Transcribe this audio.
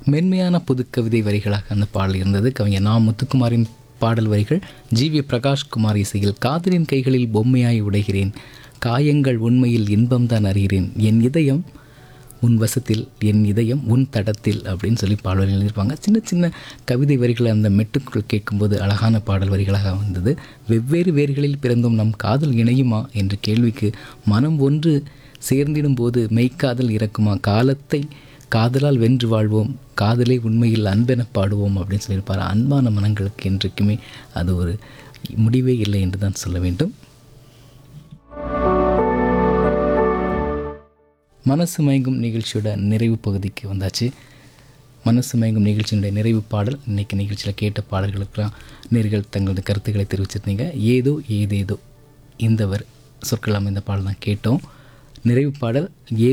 மென்மையான புதுக்கவிதை வரிகளாக அந்த பாடல் இருந்தது கவிஞர் நா முத்துக்குமாரின் பாடல் வரிகள் ஜி வி பிரகாஷ்குமார் இசையில் காதலின் கைகளில் பொம்மையாய் உடைகிறேன் காயங்கள் உண்மையில் இன்பம்தான் அறிகிறேன் என் இதயம் உன் வசத்தில் என் இதயம் உன் தடத்தில் அப்படின்னு சொல்லி பாடல் எழுதியிருப்பாங்க சின்ன சின்ன கவிதை வரிகளை அந்த மெட்டுக்குள் கேட்கும்போது அழகான பாடல் வரிகளாக வந்தது வெவ்வேறு வேர்களில் பிறந்தும் நம் காதல் இணையுமா என்ற கேள்விக்கு மனம் ஒன்று சேர்ந்திடும் போது மெய்க்காதல் இறக்குமா காலத்தை காதலால் வென்று வாழ்வோம் காதலை உண்மையில் அன்பென பாடுவோம் அப்படின்னு சொல்லியிருப்பார் அன்பான மனங்களுக்கு என்றைக்குமே அது ஒரு முடிவே இல்லை என்று தான் சொல்ல வேண்டும் மனசு மயங்கும் நிகழ்ச்சியோட நிறைவு பகுதிக்கு வந்தாச்சு மனசு மயங்கும் நிகழ்ச்சியினுடைய நிறைவு பாடல் இன்றைக்கி நிகழ்ச்சியில் கேட்ட பாடல்களுக்கெல்லாம் நேர்கள் தங்களது கருத்துக்களை தெரிவிச்சிருந்தீங்க ஏதோ ஏதேதோ இந்தவர் சொற்கள் அமைந்த பாடல் தான் கேட்டோம் நிறைவு பாடல் ஏ